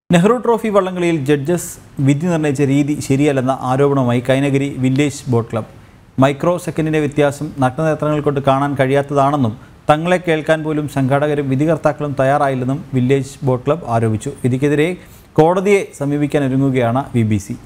Nehru trophy വള്ളംകളിയിൽ judges വിധി നിർണയിച്ച രീതി ശരിയല്ലെന്ന ആരോപണവുമായി Kainakary village boat club micro സെക്കൻഡിന്റെ വ്യത്യാസം നഗ്നനേത്രങ്ങൾ കൊണ്ട് കാണാൻ കഴിയാത്തതാണെന്നും തങ്ങളെ കേൾക്കാൻ പോലും സംഘാടകരും വിധികർത്താക്കളും തയ്യാറായില്ലെന്നും വില്ലേജ് ബോട്ട് ക്ലബ് ആരോപിച്ചു വിധിക്കെതിരെ കോടതിയെ സമീപിക്കാൻ ഒരുങ്ങുകയാണ് വി ബി സി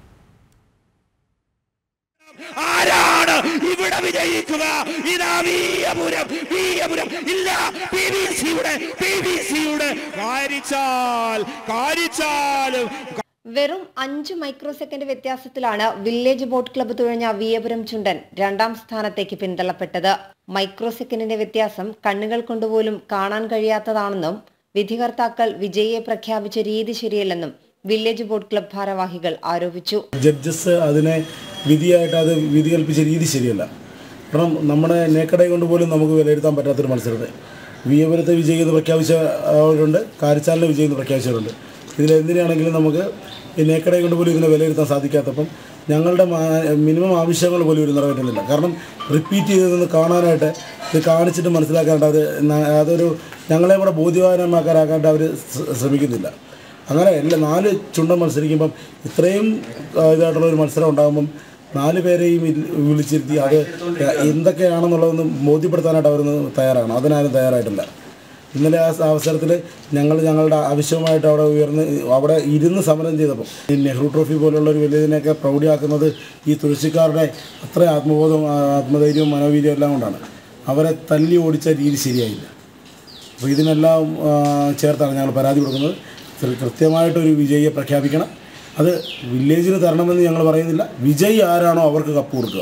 ആരാണ് ഇവിടെ വിജയിക്കുക ഇതാ വീയപുരം വീയപുരം ഇല്ല പി ബി സിയുടെ പി ബി സിയുടെ കാരിച്ചാൽ കാരിച്ചാലും വെറും അഞ്ച് മൈക്രോ സെക്കൻഡ് വ്യത്യാസത്തിലാണ് വില്ലേജ് ബോട്ട് ക്ലബ്ബ് തുഴഞ്ഞ വിയപുരം ചുണ്ടൻ രണ്ടാം സ്ഥാനത്തേക്ക് പിന്തള്ളപ്പെട്ടത് മൈക്രോ സെക്കൻഡിന്റെ വ്യത്യാസം കണ്ണുകൾ കൊണ്ടുപോലും കാണാൻ കഴിയാത്തതാണെന്നും വിധികർത്താക്കൾ വിജയിയെ പ്രഖ്യാപിച്ച രീതി ശരിയല്ലെന്നും വില്ലേജ് ബോട്ട് ക്ലബ്ബ് ഭാരവാഹികൾ ആരോപിച്ചു ജഡ്ജസ് അതിനെ വിധിയായിട്ട് അത് വിധി കൽപ്പിച്ച രീതി ശരിയല്ല കാരണം നമ്മുടെ നേക്കടയെ കൊണ്ട് പോലും നമുക്ക് വിലയിരുത്താൻ പറ്റാത്തൊരു മത്സരത്തെ വിയപുരത്തെ വിജയി എന്ന് പ്രഖ്യാപിച്ചവരുണ്ട് കാരിച്ചാലിനെ വിജയി എന്ന് പ്രഖ്യാപിച്ചവരുണ്ട് ഇതിലെന്തിനാണെങ്കിലും നമുക്ക് ഈ നേക്കടയെ കൊണ്ട് പോലും ഇതിനെ വിലയിരുത്താൻ സാധിക്കാത്തപ്പം ഞങ്ങളുടെ മിനിമം ആവശ്യങ്ങൾ പോലും ഇവർ നിറവേറ്റുന്നില്ല കാരണം റിപ്പീറ്റ് ചെയ്തതെന്ന് കാണാനായിട്ട് ഇത് കാണിച്ചിട്ട് മനസ്സിലാക്കാനായിട്ട് അത് ന- അതൊരു ഞങ്ങളെ കൂടെ ബോധ്യവാനമാക്കാനാക്കാനായിട്ട് അവർ ശ്രമിക്കുന്നില്ല അങ്ങനെ എല്ലാ നാല് ചുണ്ടൻ മത്സരിക്കുമ്പം ഇത്രയും ആ, ഇതായിട്ടുള്ള ഒരു മത്സരം ഉണ്ടാകുമ്പം നാല് പേരെയും ഇൽ- വിളിച്ചിരുത്തി അത് എന്തൊക്കെയാണെന്നുള്ളതൊന്ന് ബോധ്യപ്പെടുത്താനായിട്ട് അവരൊന്ന് തയ്യാറാണ് അതിനാരും തയ്യാറായിട്ടില്ല ഇന്നലെ ആ അവസരത്തിൽ ഞങ്ങൾ ഞങ്ങളുടെ ആവശ്യമായിട്ട് അവിടെ ഉയർന്ന് അവിടെ ഇരുന്ന് സമരം ചെയ്തപ്പോൾ ഈ നെഹ്റു ട്രോഫി പോലുള്ള ഒരു വലിയതിനെയൊക്കെ പ്രൗഢിയാക്കുന്നത് ഈ തുളസിക്കാരുടെ അത്ര ആത്മബോധം ആ, ആത്മധൈര്യവും മനോവീര്യവും എല്ലാം കൊണ്ടാണ് അവരെ തല്ലി ഓടിച്ച രീതി ശരിയായില്ല അപ്പോൾ ഇതിനെല്ലാം ആ, ചേർത്താണ് ഞങ്ങൾ പരാതി കൊടുക്കുന്നത് കൃ- കൃത്യമായിട്ടൊരു വിജയിയെ പ്രഖ്യാപിക്കണം അത് വില്ലേജിന് തരണമെന്ന് ഞങ്ങൾ പറയുന്നില്ല വിജയി ആരാണോ അവർക്ക് കപ്പ് കൊടുക്കുക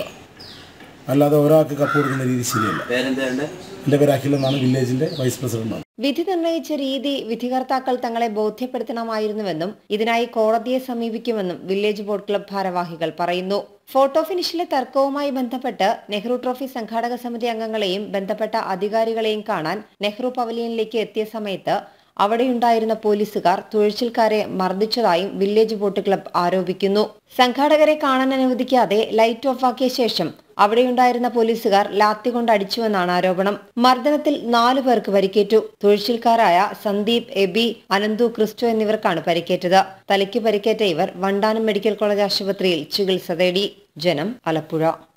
അല്ലാതെ ഒരാൾക്ക് കപ്പ് കൊടുക്കുന്ന രീതി ശരിയല്ല എൻ്റെ പേര് അഖിൽ എന്നാണ് വില്ലേജിൻ്റെ വൈസ് പ്രസിഡന്റാണ് വിധി നിർണയിച്ച രീതി വിധികർത്താക്കൾ തങ്ങളെ ബോധ്യപ്പെടുത്തണമായിരുന്നുവെന്നും ഇതിനായി കോടതിയെ സമീപിക്കുമെന്നും വില്ലേജ് ബോർഡ് ക്ലബ് ഭാരവാഹികൾ പറയുന്നു ഫോട്ടോ ഫിനിഷിലെ തർക്കവുമായി ബന്ധപ്പെട്ട് നെഹ്റു ട്രോഫി സംഘാടക സമിതി അംഗങ്ങളെയും ബന്ധപ്പെട്ട അധികാരികളെയും കാണാൻ നെഹ്റു പവലിയനിലേക്ക് എത്തിയ സമയത്ത് അവിടെയുണ്ടായിരുന്ന പോലീസുകാർ തുഴച്ചിൽക്കാരെ മർദ്ദിച്ചതായും വില്ലേജ് ബോട്ട് ക്ലബ് ആരോപിക്കുന്നു സംഘാടകരെ കാണാൻ അനുവദിക്കാതെ ലൈറ്റ് ഓഫാക്കിയ ശേഷം അവിടെയുണ്ടായിരുന്ന പോലീസുകാർ ലാത്തി കൊണ്ട് അടിച്ചുവെന്നാണ് ആരോപണം മർദ്ദനത്തിൽ നാലു പേർക്ക് പരിക്കേറ്റു തുഴച്ചിൽക്കാരായ സന്ദീപ് എബി അനന്തു ക്രിസ്റ്റോ എന്നിവർക്കാണ് പരിക്കേറ്റത് തലയ്ക്ക് പരിക്കേറ്റ ഇവർ വണ്ടാനം മെഡിക്കൽ കോളേജ് ആശുപത്രിയിൽ ചികിത്സ തേടി ജനം ആലപ്പുഴ